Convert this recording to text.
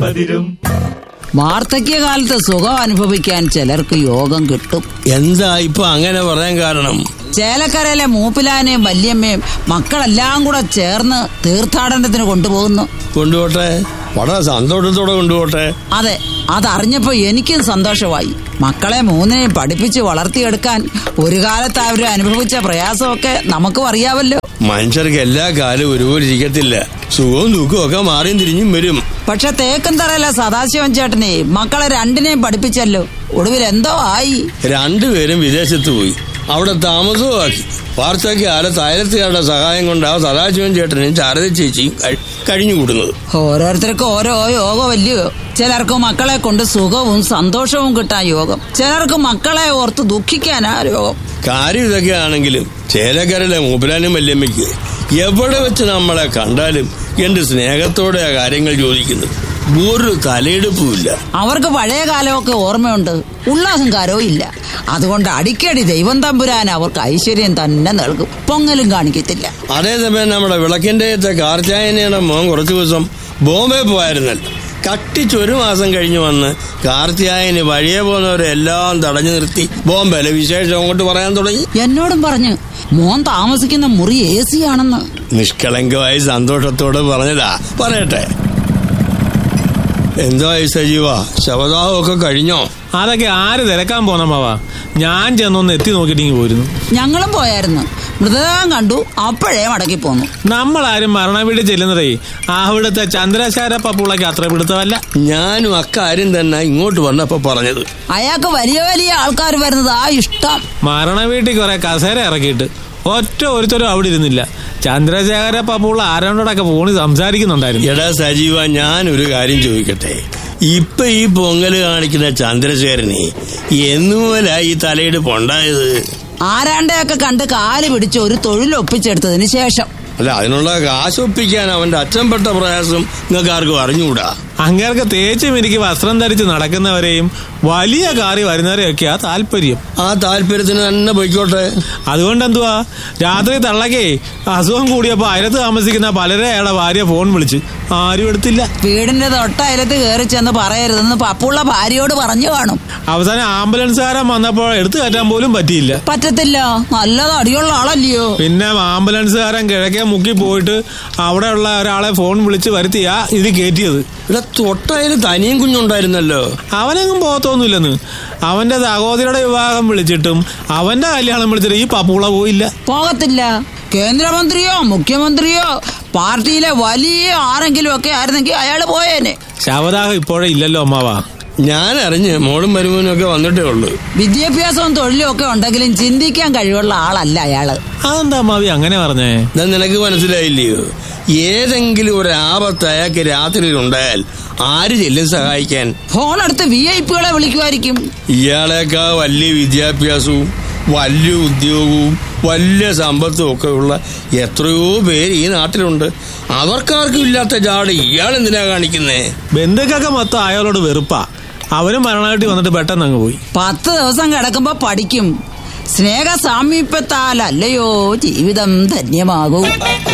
പതിരും വാർദ്ധക്യകാലത്ത് സുഖം അനുഭവിക്കാൻ ചിലർക്ക് യോഗം കിട്ടും എന്താ ഇപ്പൊ അങ്ങനെ പറയാൻ കാരണം ചേലക്കരയിലെ മൂപ്പിലാനെയും വല്യമ്മയും മക്കളെല്ലാം കൂടെ ചേർന്ന് തീർത്ഥാടനത്തിന് കൊണ്ടുപോകുന്നു കൊണ്ടുപോട്ടെ വളരെ സന്തോഷത്തോടെ കൊണ്ടുപോട്ടെ അതെ അതറിഞ്ഞപ്പോ എനിക്കും സന്തോഷമായി മക്കളെ മൂന്നിനെയും പഠിപ്പിച്ച് വളർത്തിയെടുക്കാൻ ഒരു കാലത്ത് അവർ അനുഭവിച്ച പ്രയാസമൊക്കെ നമുക്കും അറിയാവല്ലോ മനുഷ്യർക്ക് എല്ലാ കാലവും ഒരുപോലെ ഇരിക്കത്തില്ല സുഖവും ദുഃഖവും ഒക്കെ മാറിയും തിരിഞ്ഞും വരും പക്ഷെ തേക്കും തറയിലെ സദാശിവൻ ചേട്ടനെ മക്കളെ രണ്ടിനെയും പഠിപ്പിച്ചല്ലോ ഒടുവിൽ എന്തോ ആയി രണ്ടുപേരും വിദേശത്ത് പോയി അവിടെ താമസവും ആക്കി വാർത്തയ്ക്ക് കാലത്ത് അയലത്തുകാരുടെ സഹായം കൊണ്ട് ആ സദാശിവൻ ചേട്ടനും ശാരദ ചേച്ചിയും കഴി- കഴിഞ്ഞുകൂടുന്നത് ഓരോരുത്തർക്കും ഓരോ യോഗമല്ലയോ ചിലർക്ക് മക്കളെ കൊണ്ട് സുഖവും സന്തോഷവും കിട്ടാൻ യോഗം ചിലർക്ക് മക്കളെ ഓർത്ത് ദുഃഖിക്കാനാ യോഗം കാര്യം ഇതൊക്കെ ആണെങ്കിലും ചേലക്കരയിലെ മൂപ്പരാനും വല്യമ്മയ്ക്ക് എവിടെ വെച്ച് നമ്മളെ കണ്ടാലും എന്റെ സ്നേഹത്തോടെ ആ കാര്യങ്ങൾ ചോദിക്കുന്നത് ഒരു തലയെടുപ്പുമില്ല അവർക്ക് പഴയ കാലമൊക്കെ ഓർമ്മയുണ്ട് ഉള്ളാഹങ്കാരവും ഇല്ല അതുകൊണ്ട് അടിക്കടി ദൈവം തമ്പുരാൻ അവർക്ക് ഐശ്വര്യം തന്നെ നൽകും പൊങ്ങലും കാണിക്കത്തില്ല അതേസമയം നമ്മുടെ വിളക്കിന്റെ കാർച്ചായനയുടെ മോൻ കുറച്ചു ദിവസം ബോംബെ പോയായിരുന്നല്ലോ കട്ടിച്ച് ഒരു മാസം കഴിഞ്ഞു വന്ന് കാർത്തിയായന് വഴിയെ പോകുന്നവരെല്ലാം തടഞ്ഞു നിർത്തി ബോംബെയിലെ വിശേഷം അങ്ങോട്ട് പറയാൻ തുടങ്ങി എന്നോടും പറഞ്ഞു മോൻ താമസിക്കുന്ന മുറി എ സി ആണെന്ന് നിഷ്കളങ്കമായി സന്തോഷത്തോടെ പറഞ്ഞതാ പറയട്ടെ എന്താ സജീവ ശവദാഹമൊക്കെ കഴിഞ്ഞോ അതൊക്കെ ആര് തിരക്കാൻ പോന്നമ്മാവാ ഞാൻ ചെന്നൊന്ന് എത്തി നോക്കിയിട്ടിങ്ങി പോയിരുന്നു ഞങ്ങളും പോയായിരുന്നു മൃതദേഹം കണ്ടു അപ്പോഴേ മടക്കി പോന്നു നമ്മളാരും മരണ വീട്ടിൽ ചെല്ലുന്നതേ അവിടുത്തെ ചന്ദ്രശാര പപ്പുളയ്ക്ക് അത്ര പിടുത്തമല്ല ഞാനും അക്കാര്യം തന്നെ ഇങ്ങോട്ട് വന്നപ്പോ പറഞ്ഞത് അയാൾക്ക് വലിയ വലിയ ആൾക്കാർ വരുന്നത് ആ ഇഷ്ടം മരണ വീട്ടിൽ കുറെ കസേര ഇറക്കിയിട്ട് ഒറ്റ ഒരുത്തരും അവിടെ ഇരുന്നില്ല ചന്ദ്രശേഖര പപ്പുള്ള ആരോടൊക്കെ ഫോണിൽ സംസാരിക്കുന്നുണ്ടായിരുന്നു എടാ സജീവ ഞാൻ ഒരു കാര്യം ചോദിക്കട്ടെ ഇപ്പൊ ഈ പൊങ്കല് കാണിക്കുന്ന ചന്ദ്രശേഖരനെ എന്നുമല്ല ഈ തലയെടുപ്പ് ഉണ്ടായത് ആരാണ്ടെയൊക്കെ കണ്ട് കാല് പിടിച്ച് ഒരു തൊഴിൽ ഒപ്പിച്ചെടുത്തതിന് ശേഷം അല്ല അതിനുള്ള കാശ് ഒപ്പിക്കാൻ അവന്റെ അച്ഛൻപെട്ട പ്രയാസം നിങ്ങൾക്ക് ആർക്കും അറിഞ്ഞുകൂടാ അങ്ങേർക്ക് തേച്ചും എനിക്ക് വസ്ത്രം ധരിച്ച് നടക്കുന്നവരെയും വലിയ കാറി വരുന്നവരെയൊക്കെയാ താല്പര്യം ആ താല്പര്യത്തിന് തന്നെ പൊയ്ക്കോട്ടെ അതുകൊണ്ട് എന്തുവാ രാത്രി തള്ളക്കേ അസുഖം കൂടിയപ്പോ അയലത്ത് താമസിക്കുന്ന പലരെ അയാളെ ഭാര്യ ഫോൺ വിളിച്ച് ആരും എടുത്തില്ല വീടിന്റെ തൊട്ടയലത്ത് കയറി ചെന്ന് പറയരുതെന്ന് പപ്പുള്ള ഭാര്യയോട് പറഞ്ഞു കാണും അവസാനം ആംബുലൻസുകാരൻ വന്നപ്പോൾ എടുത്തു കയറ്റാൻ പോലും പറ്റിയില്ല പറ്റത്തില്ല നല്ലത് അടിയുള്ള ആളല്ലയോ പിന്നെ ആംബുലൻസുകാരൻ കിഴക്കേ മുക്കി പോയിട്ട് അവിടെയുള്ള ഒരാളെ ഫോൺ വിളിച്ച് വരുത്തിയാ ഇത് കയറ്റിയത് ഇവിടെ തൊട്ടതിൽ തനിയും കുഞ്ഞുണ്ടായിരുന്നല്ലോ അവനെങ്ങും പോകത്തൊന്നുമില്ലെന്ന് അവന്റെ സഹോദരിയുടെ വിവാഹം വിളിച്ചിട്ടും അവന്റെ കല്യാണം വിളിച്ചിട്ട് ഈ പപ്പുള പോയില്ല പോകത്തില്ല കേന്ദ്രമന്ത്രിയോ മുഖ്യമന്ത്രിയോ പാർട്ടിയിലെ വലിയ ആരെങ്കിലും ഒക്കെ ആയിരുന്നെങ്കിൽ അയാള് പോയേനെ ശവദാഹം ഇപ്പോഴേ ഇല്ലല്ലോ അമ്മാവാ ഞാൻ അറിഞ്ഞ് മോളും മരുമോനും ഒക്കെ വന്നിട്ടേ ഉള്ളൂ വിദ്യാഭ്യാസവും തൊഴിലും ഒക്കെ ഉണ്ടെങ്കിലും ചിന്തിക്കാൻ കഴിവുള്ള ആളല്ല അയാള് അതെന്താ അമ്മാവി അങ്ങനെ പറഞ്ഞേ ഇതാ നിനക്ക് മനസ്സിലായില്ലയോ ഏതെങ്കിലും ഒരു ആപത്ത് അയാൾക്ക് രാത്രിയിൽ ഉണ്ടായാൽ ആര് ചെല്ലും സഹായിക്കാൻ ഫോൺ എടുത്ത് വി ഐ പികളെ വിളിക്കുമായിരിക്കും ഇയാളേക്കാ വലിയ വിദ്യാഭ്യാസവും വലിയ ഉദ്യോഗവും വലിയ സമ്പത്തും ഒക്കെ ഉള്ള എത്രയോ പേര് ഈ നാട്ടിലുണ്ട് അവർക്കാർക്കും ഇല്ലാത്ത ജാട് ഇയാൾ എന്തിനാ കാണിക്കുന്നേ ബന്ധുക്കൊക്കെ മൊത്തം അയാളോട് വെറുപ്പാ അവനും മരണമായിട്ട് വന്നിട്ട് പെട്ടെന്ന് അങ്ങ് പോയി പത്ത് ദിവസം കിടക്കുമ്പോ പഠിക്കും സ്നേഹ സാമീപ്യത്താൽ അല്ലയോ ജീവിതം ധന്യമാകൂ